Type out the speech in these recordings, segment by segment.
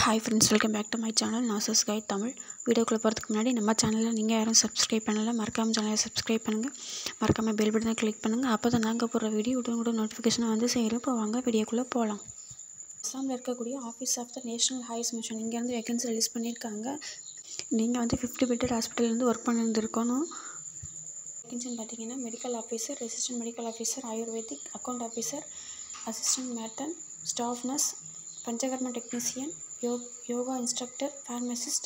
hi friends welcome back to my channel நாசஸ் guide Tamil வீடியோக்குள்ளே போகிறதுக்கு முன்னாடி நம்ம சேனலில் நீங்கள் யாரும் சப்ஸ்கிரைப் பண்ணலை மறக்காமல் சேனலை சப்ஸ்கிரைப் பண்ணுங்கள் மறக்காமல் பெல் பட்டனை கிளிக் பண்ணுங்கள் அப்போ தான் நாங்கள் போடுற வீடியோ உடனுக்குடன் நோட்டிஃபிகேஷன் வந்து சேரும் இப்போ வாங்க வீடியோக்குள்ளே போகலாம் அஸ்ஸாமில் இருக்கக்கூடிய ஆஃபீஸ் ஆஃப் த நேஷனல் ஹைஸ் மிஷன் இங்கேருந்து வேகன்சி ரிலீஸ் பண்ணியிருக்காங்க நீங்கள் வந்து ஃபிஃப்டி பெட்டட் ஹாஸ்பிட்டல்லேருந்து ஒர்க் பண்ணியிருந்துருக்கணும் வேகன்சின்னு பார்த்தீங்கன்னா medical officer resident medical officer Ayurvedic account officer assistant matron staff nurse Panchakarma technician யோ yoga instructor pharmacist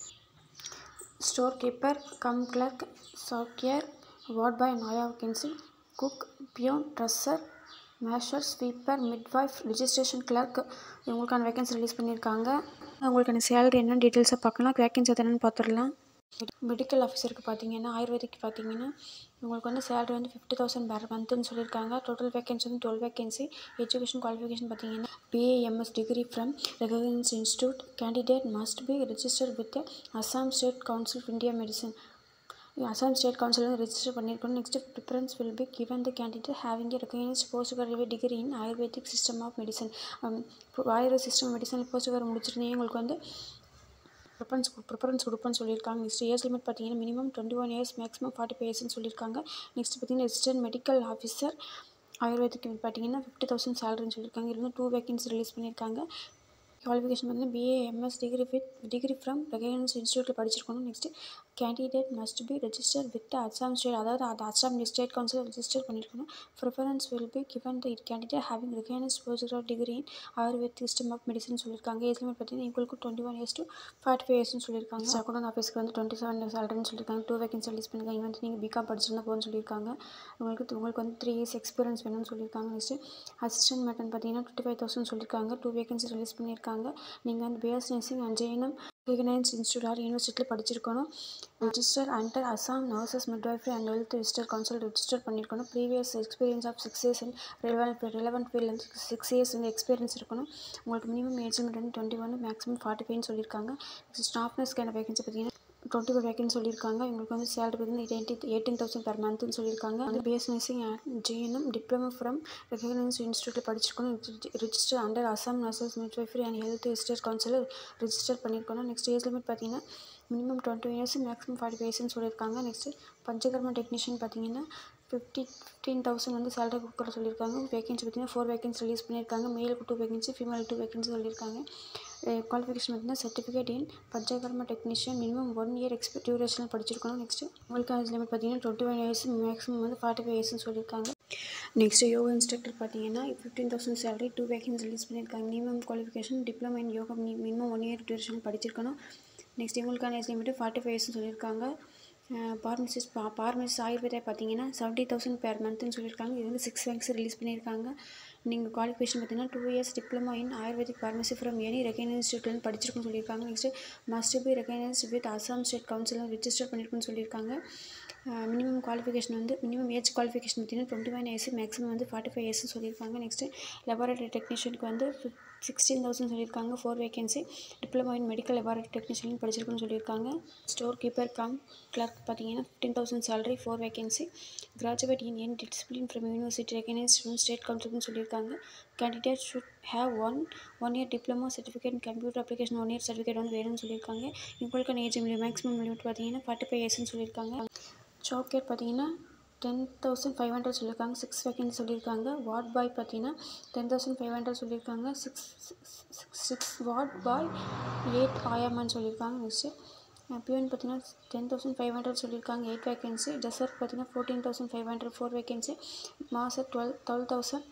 store keeper cum clerk software ward boy நாயா vacancy cook peon dresser masseur sweeper midwife registration clerk இவங்களுக்கான vacancy release பண்ணியிருக்காங்க உங்களுக்கான salary என்னென்னு டீட்டெயில்ஸை பார்க்கலாம் vacancy என்னென்னு பார்த்துடலாம் மெடிக்கல் ஆஃபீஸருக்கு பார்த்தீங்கன்னா ஆயுர்வேதிக் பார்த்தீங்கன்னா உங்களுக்கு வந்து சேலரி வந்து ஃபிஃப்டி தௌசண்ட் பேர் மந்த்துன்னு சொல்லியிருக்காங்க டோட்டல் வேகன்சி வந்து டுவெல் வேகன்சி எஜுகேஷன் குவாலிஃபிகேஷன் பார்த்தீங்கன்னா BAMS degree from recognise institute candidate must be registered with Assam state council of India medicine Assam state council வந்து ரெஜிஸ்டர் பண்ணியிருக்கணும் next preference will be given the candidate having a recognised post graduate degree in Ayurvedic system of medicine Ayurveda system medicine post graduate முடிச்சிருந்தீங்க உங்களுக்கு வந்து preference preference கொடுப்பேன்னு சொல்லியிருக்காங்க next age limit பார்த்தீங்கன்னா minimum twenty one years maximum forty five இயர்ஸ்னு சொல்லியிருக்காங்க next பார்த்தீங்கன்னா resident medical officer Ayurvedic பார்த்தீங்கன்னா ஃபிஃப்டி தௌசண்ட் சேலரின்னு சொல்லியிருக்காங்க இருந்து டூ வேகன்சி ரிலீஸ் பண்ணியிருக்காங்க குவாலிஃபிகேஷன் பார்த்தீங்கன்னா BAMS degree with degree from recognise இன்ஸ்டியூட்டில் படிச்சிருக்கணும் next candidate must be register with Assam state அதாவது அது அஸ்ஸாம் ஸ்டேட் கவுன்சில் ரெஜிஸ்டர் பண்ணியிருக்கணும் preference will be given the candidate having recognise post degree in Ayurved system of medicine சொல்லியிருக்காங்க age limit பார்த்தீங்கன்னா உங்களுக்கு twenty one years to forty five இயர்ஸ்னு சொல்லியிருக்காங்க account ஆஃபீஸ்க்கு வந்து டுவெண்ட்டி செவன் சேலரின்னு சொல்லியிருக்காங்க டூ வேகன்சி ரிலீஸ் பண்ணியிருக்காங்க வந்து நீங்கள் பிகாம் படிச்சிருந்தா போகணும்னு சொல்லியிருக்காங்க உங்களுக்கு உங்களுக்கு வந்து த்ரீ இயர்ஸ் எக்ஸ்பீரியன்ஸ் வேணும்னு சொல்லியிருக்காங்க நெக்ஸ்ட்டு அசிஸ்டன்ட் மேட்டன் பார்த்தீங்கன்னா டுவெண்ட்டி ஃபைவ் தௌசண்ட் சொல்லியிருக்காங்க டூ வேகன்சி ரிலீஸ் பண்ணியிருக்காங்க நீங்கள் வந்து BS nursing and GNM recognise institute or யூனிவர்சிட்டியில் படிச்சிருக்கணும் register under Assam nurses midwifery and health register council register பண்ணியிருக்கணும் previous experience of six years and relevant relevant field வந்து six years வந்து experience இருக்கணும் உங்களுக்கு மினிமம் ஏஜ் லிமிட் வந்து twenty one maximum forty ஃபைவ்னு சொல்லியிருக்காங்க ஸ்டாஃப் நர்ஸ்க்கான வேகன்சி பார்த்தீங்கன்னா டுவெண்ட்டி ஃபோர் வேக்கன்ட் சொல்லியிருக்காங்க இவங்களுக்கு வந்து சேலரி பார்த்தீங்கன்னா எயிட்டி எயிட்டீன் தௌசண்ட் பெர் மந்த்னு சொல்லியிருக்காங்க வந்து BS nursing and GNM diploma from recognise இன்ஸ்டியூட்டில் படிச்சிருக்கணும் register under Assam nurses midwifery and health state council register பண்ணியிருக்கணும் நெக்ஸ்ட் ஏஜ் லிமிட் பார்த்தீங்கன்னா minimum twenty years maximum forty இயர்ஸ்னு சொல்லியிருக்காங்க நெக்ஸ்ட்டு பஞ்சகர்மா டெக்னீஷியன் பார்த்தீங்கன்னா ஃபிஃப்டி ஃபிஃப்டீன் தௌசண்ட் வந்து சேலரி கொடுக்குற சொல்லியிருக்காங்க வேகன்சி பார்த்தீங்கன்னா ஃபோர் வேகன்சி ரிலீஸ் பண்ணியிருக்காங்க மேலுக்கு two vacancy female two vacancy சொல்லியிருக்காங்க குவாலிஃபிகேஷன் பார்த்தீங்கன்னா certificate in panchakarma technician minimum one year எக்ஸ்பெ டியூரேஷனில் படிச்சிருக்கணும் நெக்ஸ்ட்டு உங்களுக்கு ஏஜ் லிமிட் பார்த்தீங்கன்னா டுவெண்ட்டி ஒன் இயர்ஸ் மேக்ஸிமம் வந்து ஃபார்ட்டி ஃபைவ் இயர்ஸ்னு சொல்லியிருக்காங்க நெக்ஸ்ட் யோகா இன்ஸ்ட்ரக்டர் பார்த்தீங்கன்னா fifteen thousand salary two vacancy release பண்ணியிருக்காங்க minimum qualification diploma in yoga minimum one year duration படிச்சிருக்கணும் நெக்ஸ்ட் இவங்களுக்கான ஏஜ் லிமிட்டு ஃபார்ட்டி ஃபைவ் இயர்ஸ்னு சொல்லியிருக்காங்க பார்மசிஸ்ட் பா பார்மசிஸ்ட் ஆயுர்வேதா பார்த்தீங்கன்னா செவன்ட்டி தௌசண்ட் பேர் மந்த்னு சொல்லியிருக்காங்க இது வந்து சிக்ஸ் வேக்ஸ் ரிலீஸ் பண்ணியிருக்காங்க நீங்கள் குவாலிஃபிகேஷன் பார்த்தீங்கன்னா two years diploma in Ayurvedic pharmacy from any recognise இன்ஸ்டியூட்லேருந்து படிச்சிருக்குன்னு சொல்லியிருக்காங்க next must be recognised with Assam state council register பண்ணியிருக்குன்னு சொல்லியிருக்காங்க மினிமம் குவாலிஃபிகேஷன் வந்து மினிமம் ஏஜ் குவாலிஃபிகேஷன் பார்த்தீங்கன்னா டுவெண்ட்டி ஒன் இயர்ஸ் மேக்ஸிமம் வந்து ஃபார்ட்டி ஃபைவ் இயர்ஸ்னு சொல்லியிருக்காங்க நெக்ஸ்ட்டு லெபார்டரி டெக்னீஷியனுக்கு வந்து சிக்ஸ்டீன் தௌசண்ட் சொல்லியிருக்காங்க four vacancy diploma in medical laboratory technician படிச்சிருக்குன்னு சொல்லியிருக்காங்க ஸ்டோர் கீப்பர் கம் கிளர்க் பார்த்தீங்கன்னா fifteen thousand salary four vacancy graduate in any discipline from university recognise from state கவுன்சில்னு சொல்லியிருக்காங்க candidate should have one one year diploma certificate computer application one year certificate வந்து வேணும்னு சொல்லியிருக்காங்க இவங்களுக்கான age maximum limit பார்த்தீங்கன்னா forty five இயர்ஸ்னு சொல்லியிருக்காங்க job care பார்த்தீங்கன்னா டென் தௌசண்ட் ஃபைவ் ஹண்ட்ரட் சொல்லியிருக்காங்க சிக்ஸ் வேக்கன்ட் சொல்லியிருக்காங்க வார்ட் பாய் பார்த்தீங்கன்னா டென் தௌசண்ட் ஃபைவ் ஹண்ட்ரட் சொல்லியிருக்காங்க six six six ward boy eight ஆயாமான்னு சொல்லியிருக்காங்க நெக்ஸ்ட்டு பியூன் பார்த்தீங்கன்னா டென் தௌசண்ட் ஃபைவ் ஹண்ட்ரட் சொல்லியிருக்காங்க எயிட் வேக்கன்சி டெசர்ட் பார்த்தீங்கன்னா fourteen thousand five hundred four vacancy மாசர் twelve twelve thousand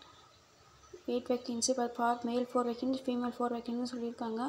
eight vacancy for male four vacancy female four vacancy சொல்லியிருக்காங்க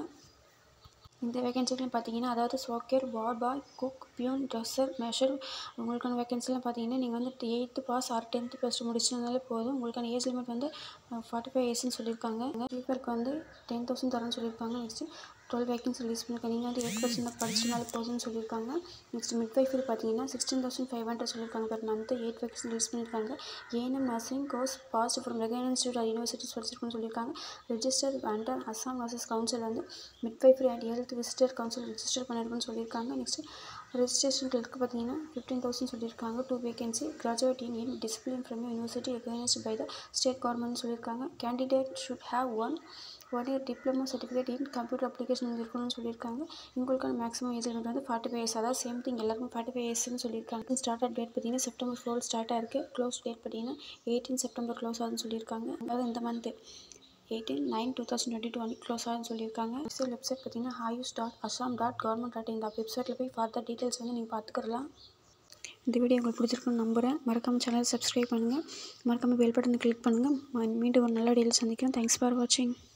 இந்த வேகன்சிலாம் பார்த்தீங்கன்னா அதாவது ஸ்வாக்கர் ward boy cook peon dresser மெஷர் உங்களுக்கான வேகன்சிலாம் பார்த்தீங்கன்னா நீங்கள் வந்து eighth pass or tenth plus two முடிச்சிருந்தாலே போதும் உங்களுக்கான ஏஜ் லிமிட் வந்து ஃபார்ட்டி ஃபைவ் இயர்ஸ்னு சொல்லியிருக்காங்க ஸ்லீப்பருக்கு வந்து டென் தௌசண்ட் தரேன்னு சொல்லியிருக்காங்க நெக்ஸ்ட்டு டுவெல் வேகன்சி ரிலீஸ் பண்ணியிருக்காங்க நீங்கள் வந்து எயிட் பர்சன்ட் படிச்சிருந்தாலே போதும்னு சொல்லியிருக்காங்க நெக்ஸ்ட் மிட் வைஃபில் பார்த்தீங்கன்னா சிக்ஸ்டீன் தௌசண்ட் ஃபைவ் ஹண்ட்ரட் சொல்லியிருக்காங்க per month eight vacancy release பண்ணியிருக்காங்க ANM nursing course pass from ரெகன் இன்ஸ்டியூட் யூனிவர்சிட்டிஸ் படிச்சிருக்குன்னு சொல்லியிருக்காங்க register under Assam nurses council வந்து midwifery and health visitor council register பண்ணியிருக்குன்னு சொல்லியிருக்காங்க நெக்ஸ்ட் ரெஜிஸ்ட்ரேஷன் கிளர்க்கு பார்த்தீங்கன்னா ஃபிஃப்டீன் தௌசண்ட் சொல்லியிருக்காங்க two vacancy graduate in in discipline from university recognised by the state government சொல்லியிருக்காங்க candidate should have one one year diploma certificate in computer application இருக்கணும்னு சொல்லியிருக்காங்க இவங்களுக்கான maximum age limit வந்து forty five years அதாவது same thing எல்லாருக்கும் forty five இயர்ஸ்னு சொல்லியிருக்காங்க start date பார்த்தீங்கன்னா செப்டம்பர் ஃபோர் ஸ்டார்ட் ஆயிருக்கு க்ளோஸ் டேட் பார்த்தீங்கன்னா எயிட்டீன் செப்டம்பர் க்ளோஸ் ஆகுதுன்னு சொல்லியிருக்காங்க அதாவது இந்த month eighteen nine two thousand twenty two அன்றைக்கி க்ளோஸ் ஆகுதுன்னு சொல்லியிருக்காங்க வெப்சைட் வெப்சைட் பார்த்தீங்கன்னா ஹாயூஸ் dot Assam dot government dot இந்த வெப்சைட்டில் போய் ஃபர்தர் டீட்டெயில்ஸ் வந்து நீங்கள் பார்த்துக்கலாம் இந்த வீடியோ உங்களுக்கு பிடிச்சிருக்குன்னு நம்புகிறேன் மறக்காமல் சேனல் சப்ஸ்கிரைப் பண்ணுங்கள் மறக்காமல் பெல் பட்டனை கிளிக் பண்ணுங்கள் மீண்டும் ஒரு நல்ல வீடியோவில் சந்திக்கிறேன் தேங்க்ஸ் ஃபார் வாட்சிங்